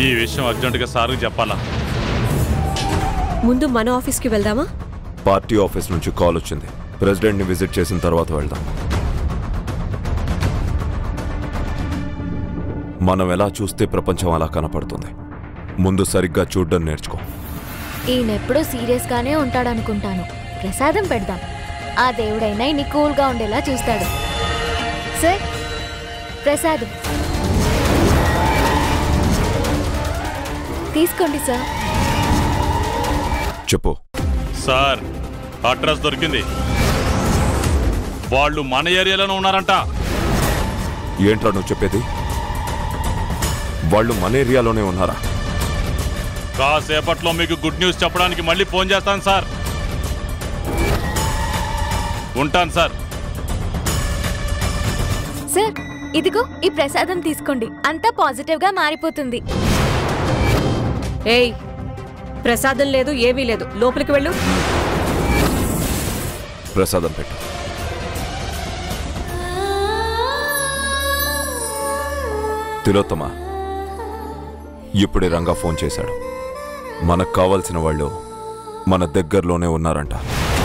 ఈ విషయం అర్జెంటుగా సార్కి చెప్పాలా ముందు మన ఆఫీస్కి వెళ్దామా పార్టీ ఆఫీస్ నుంచి కాల్ వచ్చింది ప్రెసిడెంట్ని విజిట్ చేసిన తర్వాత వెళ్దాం మనం ఎలా చూస్తే ప్రపంచం అలా కనపడుతుంది ముందు సరిగ్గా చూడడం నేర్చుకో ఈయనెప్పుడూ సీరియస్ గానే ఉంటాడనుకుంటాను ప్రసాదం పెడదాం ఆ దేవుడైనా ఇన్ని కూల్గా ఉండేలా చూస్తాడు సార్ ప్రసాదం తీసుకోండి సార్ చెప్పు సార్ అడ్రస్ దొరికింది వాళ్ళు మన ఏరియాలోనే ఉన్నారంట ఏంట్రా నువ్వు చెప్పేది వాళ్ళు మన ఏరియాలోనే ఉన్నారా కాసేపట్లో మీకు గుడ్ న్యూస్ చెప్పడానికి మళ్ళీ ఫోన్ చేస్తాను సార్ ఉంటాను సార్ సార్ ఇదిగో ఈ ప్రసాదం తీసుకోండి అంతా పాజిటివ్ గా మారిపోతుంది ఏయ్ ప్రసాదం లేదు ఏమీ లేదు లోపలికి వెళ్ళు ప్రసాదం పెట్టు తిలోత్తమ ఇప్పుడే రంగా ఫోన్ చేశాడు మనకు కావాల్సిన వాళ్ళు మన దగ్గరలోనే ఉన్నారంట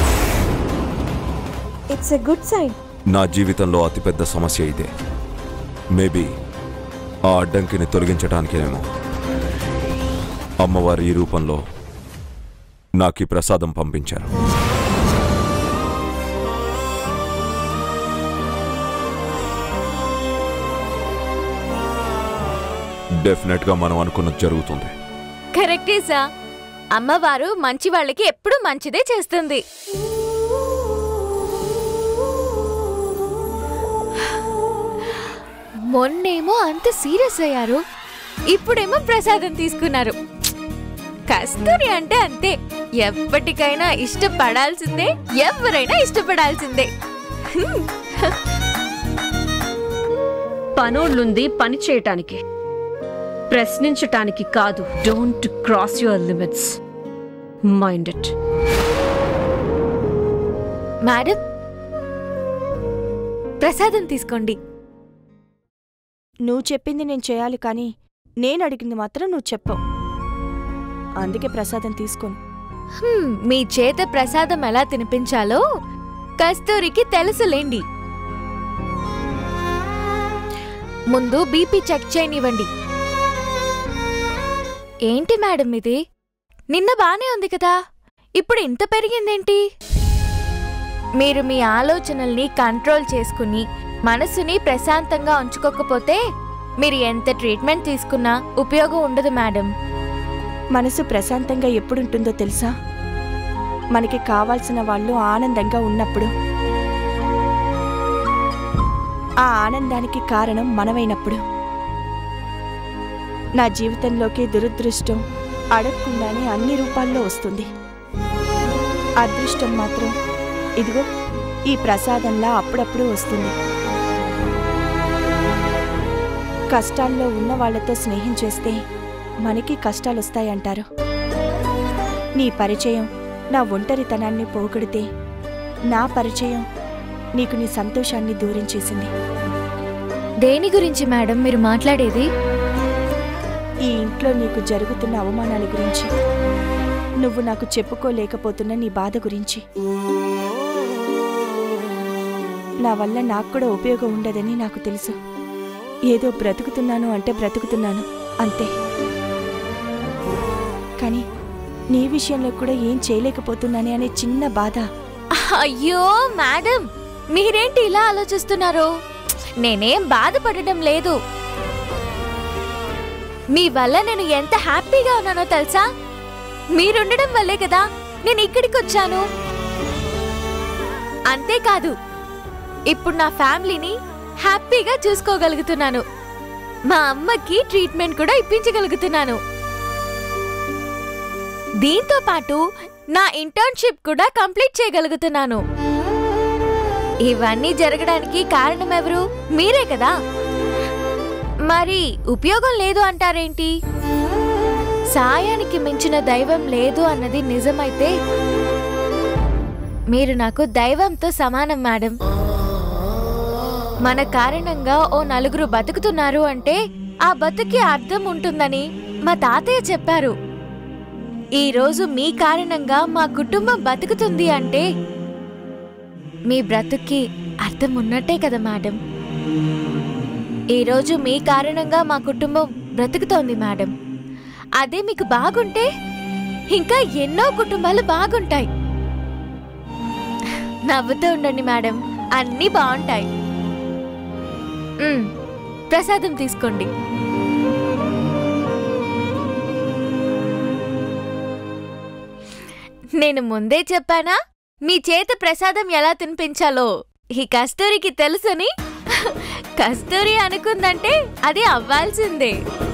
ఇట్స్ ఎ గుడ్ సైన్ నా జీవితంలో అతిపెద్ద సమస్య ఇదే మేబీ ఆ అడ్డంకిని తొలగించడానికేనేమో అమ్మవారి ఈ రూపంలో నాకు ఈ ప్రసాదం పంపించారు డెఫినెట్గా మనం అనుకున్నది జరుగుతుంది కరెక్టే సార్ అమ్మవారు మంచి వాళ్ళకి ఎప్పుడూ మంచిదే చేస్తుంది మొన్నేమో అంత సీరియస్ అయ్యారు ఇప్పుడేమో ప్రసాదం తీసుకున్నారు కస్తూరి అంటే అంతే ఎప్పటికైనా ఇష్టపడాల్సిందే ఎవరైనా ఇష్టపడాల్సిందే పనోళ్ళుంది పని చేయటానికి ప్రశ్నించటానికి కాదు don't cross your limits mind it madam ప్రసాదం తీసుకోండి నువ్వు చెప్పింది నేను చేయాలి కానీ నేను అడిగింది మాత్రం నువ్వు చెప్పవు అందుకే ప్రసాదం తీసుకోను హ్మ్, మీ చేత ప్రసాదం ఎలా తినిపించాలో కస్తూరికి తెలుసులేండి ముందు బీపీ చెక్ చేయనివ్వండి ఏంటి మేడం ఇది నిన్న బానే ఉంది కదా ఇప్పుడు ఇంత పెరిగిందేంటి మీరు మీ ఆలోచనల్ని కంట్రోల్ చేసుకుని మనసుని ప్రశాంతంగా ఉంచుకోకపోతే మీరు ఎంత ట్రీట్మెంట్ తీసుకున్నా ఉపయోగం ఉండదు మేడం మనసు ప్రశాంతంగా ఎప్పుడుంటుందో తెలుసా మనకి కావాల్సిన వాళ్ళు ఆనందంగా ఉన్నప్పుడు ఆ ఆనందానికి కారణం మనమైనప్పుడు నా జీవితంలోకి దురదృష్టం అడగకుండానే అన్ని రూపాల్లో వస్తుంది అదృష్టం మాత్రం ఇదిగో ఈ ప్రసాదంలా అప్పుడప్పుడు వస్తుంది కష్టాల్లో ఉన్న వాళ్ళతో స్నేహం చేస్తే మనకి కష్టాలొస్తాయంటారు నీ పరిచయం నా ఒంటరితనాన్ని పోగొడితే నా పరిచయం నీకు నీ సంతోషాన్ని దూరం చేసింది దేని గురించి మేడం మీరు మాట్లాడేది ఈ ఇంట్లో నీకు జరుగుతున్న అవమానాల గురించి నువ్వు నాకు చెప్పుకోలేకపోతున్న నీ బాధ గురించి నా వల్ల నాకు కూడా ఉపయోగం ఉండదని నాకు తెలుసు ఏదో బ్రతుకుతున్నాను అంటే బ్రతుకుతున్నాను అంతే కానీ నీ విషయంలో కూడా ఏం చేయలేకపోతున్నానే అనే చిన్న బాధ అయ్యో మేడం మీరేంటి ఇలా ఆలోచిస్తున్నారు నేనేం బాధపడడం లేదు మీ వల్ల నేను ఎంత హ్యాపీగా ఉన్నానో తెలుసా మీరుండడం వల్లే కదా నేను ఇక్కడికి వచ్చాను అంతేకాదు ఇప్పుడు నా ఫ్యామిలీని హ్యాపీగా చూసుకోగలుగుతున్నాను మా అమ్మకి ట్రీట్మెంట్ కూడా ఇప్పించగలుగుతున్నాను దీంతో పాటు నా ఇంటర్న్షిప్ కూడా కంప్లీట్ చేయగలుగుతున్నాను ఇవన్నీ జరగడానికి కారణం ఎవరు మీరే కదా మరి ఉపయోగం లేదు అంటారేంటి సాయానికి మించిన దైవం లేదు అన్నది నిజమైతే మీరు నాకు దైవంతో సమానం మేడం మన కారణంగా ఓ నలుగురు బతుకుతున్నారు అంటే ఆ బతుకి అర్థం ఉంటుందని మా తాతయ్య చెప్పారు ఈరోజు మీ కారణంగా మా కుటుంబం బతుకుతుంది అంటే మీ బ్రతుక్కి అర్థం ఉన్నట్టే కదా మేడం ఈరోజు మీ కారణంగా మా కుటుంబం బ్రతుకుతోంది మేడం అదే మీకు బాగుంటే ఇంకా ఎన్నో కుటుంబాలు బాగుంటాయి నవ్వుతూ ఉండండి మేడం అన్నీ బాగుంటాయి మ్, ప్రసాదం తీసుకోండి నేను ముందే చెప్పానా మీ చేత ప్రసాదం ఎలా తినిపించాలో ఈ కస్తూరికి తెలుసని కస్తూరి అనుకుందంటే అది అవ్వాల్సిందే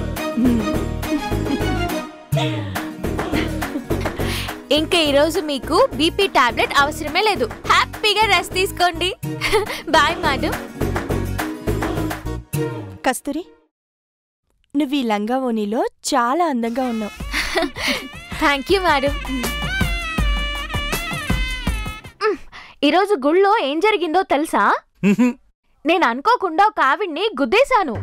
ఇంకా ఈరోజు మీకు బీపీ టాబ్లెట్ అవసరమే లేదు హ్యాపీగా రెస్ట్ తీసుకోండి బాయ్ మేడం కస్తూరి నువ్వు ఈ లంగా ఓణిలో చాలా అందంగా ఉన్నావు థ్యాంక్ యూ మేడం మ్, ఈరోజు గుళ్ళో ఏం జరిగిందో తెలుసా నేను అనుకోకుండా ఒక ఆవిడ్ని గుద్దేశాను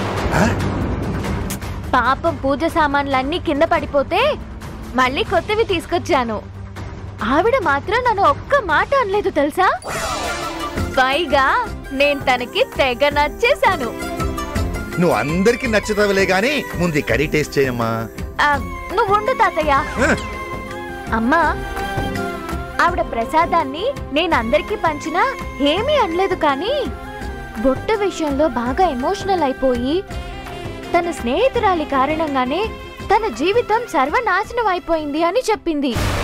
పాపం పూజ సామాన్లన్నీ కింద పడిపోతే మళ్ళీ కొత్తవి తీసుకొచ్చాను ఆవిడ మాత్రం నన్ను ఒక్క మాట అనలేదు తెలుసా పైగా నేను తనకి తెగ నచ్చేశాను నువ్వు అందరికి నచ్చుతావులే గాని ముందు ఈ కర్రీ టేస్ట్ చేయమ్మా ఆ, నువ్వు ఉండు తాతయ్య అమ్మా ఆవిడ ప్రసాదాన్ని నేను అందరికీ పంచినా ఏమీ అనలేదు కానీ బొట్టు విషయంలో బాగా ఎమోషనల్ అయిపోయి తన స్నేహితురాలి కారణంగానే తన జీవితం సర్వనాశనం అయిపోయింది అని చెప్పింది